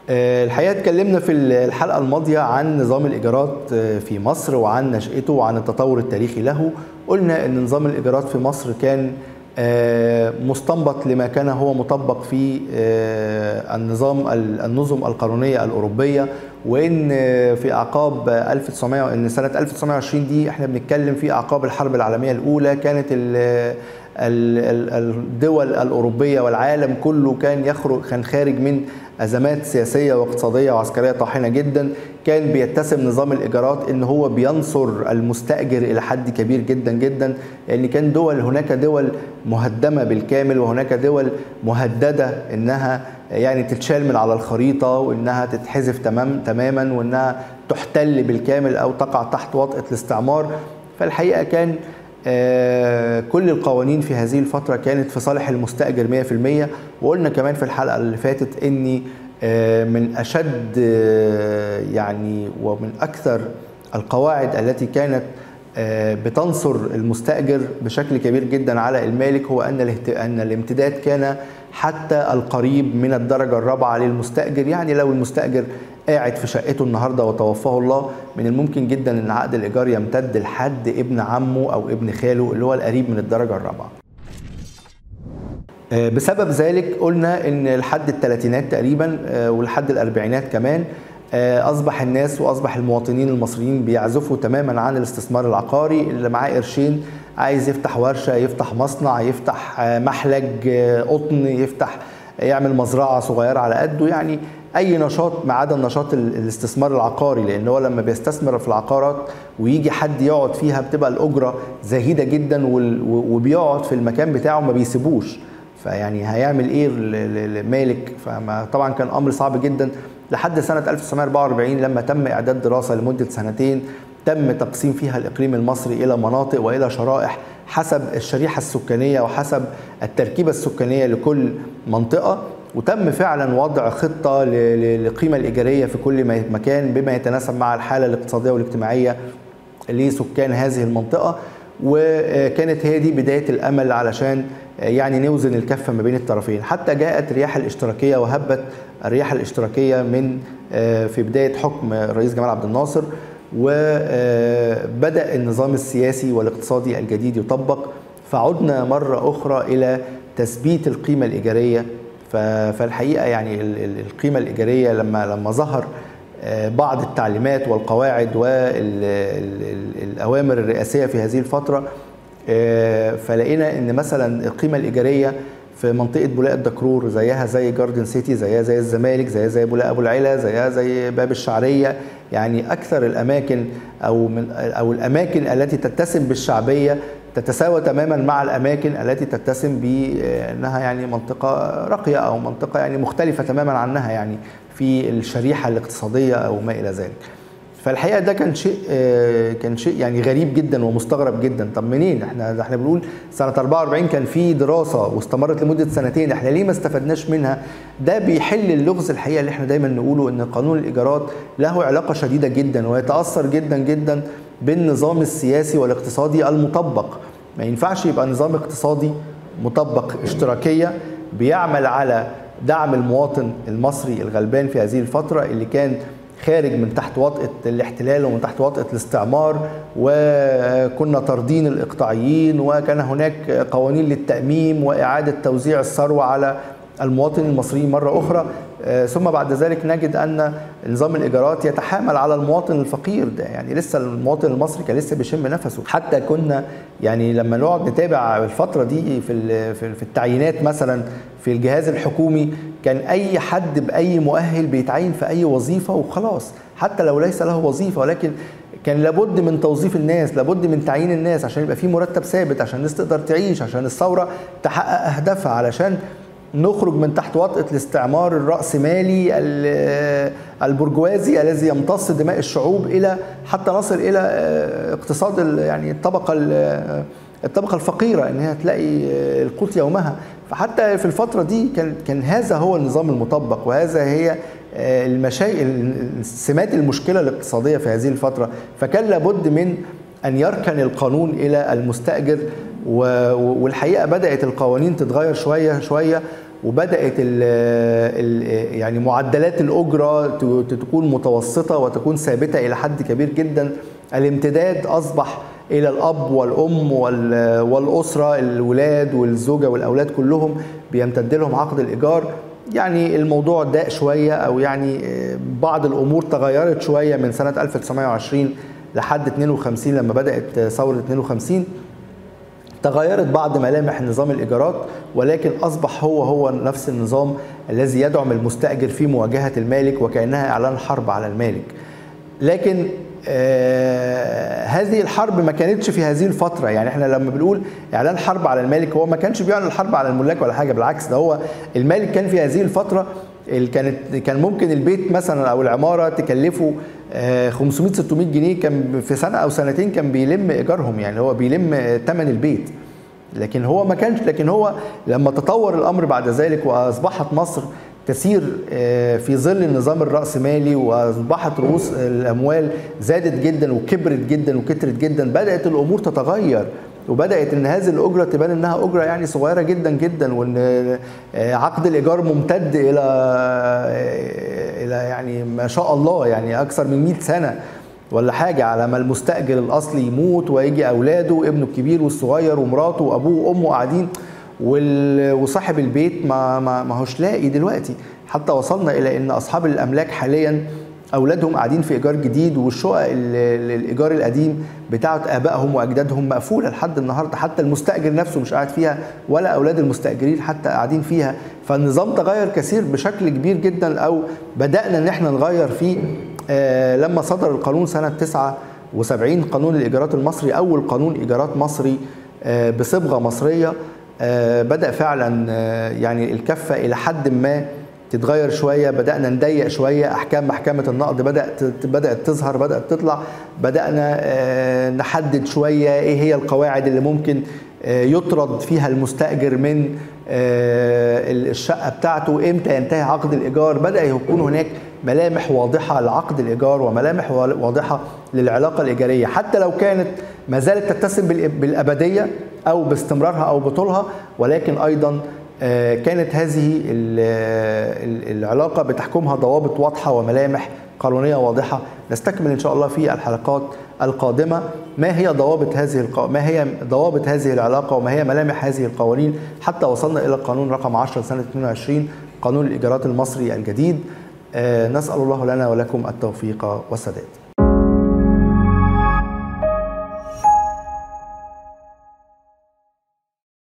الحقيقه اتكلمنا في الحلقه الماضيه عن نظام الايجارات في مصر وعن نشاته وعن التطور التاريخي له قلنا ان نظام الايجارات في مصر كان مستنبط لما كان هو مطبق في النظام النظم القانونيه الاوروبيه وان في اعقاب 1900 ان سنه 1920 دي احنا بنتكلم في اعقاب الحرب العالميه الاولى كانت الدول الاوروبيه والعالم كله كان يخرج كان خارج من ازمات سياسيه واقتصاديه وعسكريه طاحنه جدا كان بيتسم نظام الايجارات ان هو بينصر المستاجر الى حد كبير جدا جدا لان كان دول هناك دول مهدمه بالكامل وهناك دول مهدده انها يعني تتشال من على الخريطه وانها تتحذف تمام تماما وانها تحتل بالكامل او تقع تحت وطأة الاستعمار فالحقيقه كان كل القوانين في هذه الفترة كانت في صالح المستأجر 100% وقلنا كمان في الحلقة اللي فاتت إني من أشد يعني ومن أكثر القواعد التي كانت بتنصر المستأجر بشكل كبير جدا على المالك هو أن أن الامتداد كان حتى القريب من الدرجة الرابعة للمستأجر يعني لو المستأجر قاعد في شقته النهارده وتوفاه الله من الممكن جدا ان عقد الايجار يمتد لحد ابن عمه او ابن خاله اللي هو القريب من الدرجه الرابعه. بسبب ذلك قلنا ان لحد الثلاثينات تقريبا ولحد الاربعينات كمان اصبح الناس واصبح المواطنين المصريين بيعزفوا تماما عن الاستثمار العقاري اللي معاه قرشين عايز يفتح ورشه يفتح مصنع يفتح محلج قطن يفتح يعمل مزرعه صغيره على قده يعني اي نشاط ما عدا النشاط الاستثمار العقاري لان هو لما بيستثمر في العقارات ويجي حد يقعد فيها بتبقى الاجره زهيده جدا وبيقعد في المكان بتاعه ما بيسيبوش فيعني هيعمل ايه المالك فما طبعا كان امر صعب جدا لحد سنه 1944 لما تم اعداد دراسه لمده سنتين تم تقسيم فيها الاقليم المصري الى مناطق والى شرائح حسب الشريحه السكانيه وحسب التركيبه السكانيه لكل منطقه وتم فعلا وضع خطه للقيمه الايجاريه في كل مكان بما يتناسب مع الحاله الاقتصاديه والاجتماعيه لسكان هذه المنطقه وكانت هي دي بدايه الامل علشان يعني نوزن الكفه ما بين الطرفين حتى جاءت رياح الاشتراكيه وهبت الرياح الاشتراكيه من في بدايه حكم الرئيس جمال عبد الناصر وبدا النظام السياسي والاقتصادي الجديد يطبق فعدنا مره اخرى الى تثبيت القيمه الايجاريه فالحقيقه يعني القيمه الايجاريه لما لما ظهر بعض التعليمات والقواعد والاوامر الرئاسيه في هذه الفتره فلقينا ان مثلا القيمه الايجاريه في منطقه بولاق الدكرور زيها زي جاردن سيتي زيها زي الزمالك زيها زي بولاق ابو العلا زيها زي باب الشعريه يعني اكثر الاماكن او من او الاماكن التي تتسم بالشعبيه تتساوى تماما مع الاماكن التي تتسم بانها يعني منطقه راقيه او منطقه يعني مختلفه تماما عنها يعني في الشريحه الاقتصاديه او ما الى ذلك. فالحقيقه ده كان شيء كان شيء يعني غريب جدا ومستغرب جدا طب منين احنا احنا بنقول سنه 44 كان في دراسه واستمرت لمده سنتين احنا ليه ما استفدناش منها ده بيحل اللغز الحقيقه اللي احنا دايما نقوله ان قانون الايجارات له علاقه شديده جدا ويتاثر جدا جدا بالنظام السياسي والاقتصادي المطبق ما ينفعش يبقى نظام اقتصادي مطبق اشتراكيه بيعمل على دعم المواطن المصري الغلبان في هذه الفتره اللي كان خارج من تحت وطأة الاحتلال ومن تحت وطأة الاستعمار وكنا طاردين الإقطاعيين وكان هناك قوانين للتأميم وإعادة توزيع الثروة على المواطن المصري مرة أخرى ثم بعد ذلك نجد أن نظام الإيجارات يتحامل على المواطن الفقير ده يعني لسه المواطن المصري كان لسه بيشم نفسه حتى كنا يعني لما نقعد نتابع الفترة دي في في التعيينات مثلا في الجهاز الحكومي كان أي حد بأي مؤهل بيتعين في أي وظيفة وخلاص حتى لو ليس له وظيفة ولكن كان لابد من توظيف الناس لابد من تعيين الناس عشان يبقى في مرتب ثابت عشان الناس تقدر تعيش عشان الثورة تحقق أهدافها علشان نخرج من تحت وطأة الاستعمار الرأسمالي البرجوازي الذي يمتص دماء الشعوب إلى حتى نصل إلى اقتصاد يعني الطبقة الطبقة الفقيرة إن هي تلاقي القوت يومها فحتى في الفترة دي كان كان هذا هو النظام المطبق وهذا هي المشاكل سمات المشكلة الاقتصادية في هذه الفترة فكان لابد من أن يركن القانون إلى المستأجر والحقيقه بدات القوانين تتغير شويه شويه وبدات ال ال يعني معدلات الاجره ت- تكون متوسطه وتكون ثابته الى حد كبير جدا الامتداد اصبح الى الاب والام وال- والاسره الولاد والزوجه والاولاد كلهم بيمتد لهم عقد الايجار يعني الموضوع ضاق شويه او يعني آه، بعض الامور تغيرت شويه من سنه 1920 لحد 52 لما بدات ثوره 52 تغيرت بعض ملامح نظام الايجارات ولكن اصبح هو هو نفس النظام الذي يدعم المستاجر في مواجهه المالك وكانها اعلان حرب على المالك لكن آه هذه الحرب ما كانتش في هذه الفترة يعني احنا لما بنقول اعلان حرب على المالك هو ما كانش بيعلن الحرب على الملاك ولا حاجة بالعكس ده هو المالك كان في هذه الفترة ال- كانت كان ممكن البيت مثلا او العمارة تكلفه آه 500 600 جنيه كان في سنة او سنتين كان بيلم ايجارهم يعني هو بيلم آه، ثمن البيت لكن هو ما كانش لكن هو لما تطور الامر بعد ذلك واصبحت مصر تسير آه، في ظل النظام الرأسمالي وأصبحت رؤوس الأموال زادت جدا وكبرت جدا وكترت جدا بدأت الأمور تتغير وبدأت إن هذه الأجرة تبان إنها أجرة يعني صغيرة جدا جدا وإن آه، عقد الإيجار ممتد إلى آه، إلى يعني ما شاء الله يعني أكثر من 100 سنة ولا حاجة على ما المستأجر الأصلي يموت ويجي أولاده وابنه الكبير والصغير ومراته وأبوه وأمه قاعدين وال- وصاحب البيت ما ما ما هوش لاقي دلوقتي حتى وصلنا الى ان اصحاب الاملاك حاليا اولادهم قاعدين في ايجار جديد والشقق ال- ال- الايجار القديم بتاعه ابائهم واجدادهم مقفوله لحد النهارده حتى المستاجر نفسه مش قاعد فيها ولا اولاد المستاجرين حتى قاعدين فيها فالنظام تغير كثير بشكل كبير جدا او بدانا ان احنا نغير فيه آه، لما صدر القانون سنه 79 قانون الايجارات المصري اول قانون ايجارات مصري آه، بصبغه مصريه آه، بدا فعلا آه، يعني الكفه الى حد ما تتغير شويه بدانا نضيق شويه احكام محكمه النقد بدات بدات تظهر بدات تطلع بدانا آه، نحدد شويه ايه هي القواعد اللي ممكن آه، يطرد فيها المستاجر من آه، الشقه بتاعته امتى ينتهي عقد الايجار بدا يكون هناك ملامح واضحه لعقد الايجار وملامح واضحه للعلاقه الايجاريه حتى لو كانت ما زالت تتسم بالإب- بالابديه او باستمرارها او بطولها ولكن ايضا آه، كانت هذه ال- ال- العلاقه بتحكمها ضوابط واضحه وملامح قانونيه واضحه نستكمل ان شاء الله في الحلقات القادمه ما هي ضوابط هذه الق... ما هي ضوابط هذه العلاقه وما هي ملامح هذه القوانين حتى وصلنا الى القانون رقم 10 سنه 22 قانون الايجارات المصري الجديد آه، نسال الله لنا ولكم التوفيق والسداد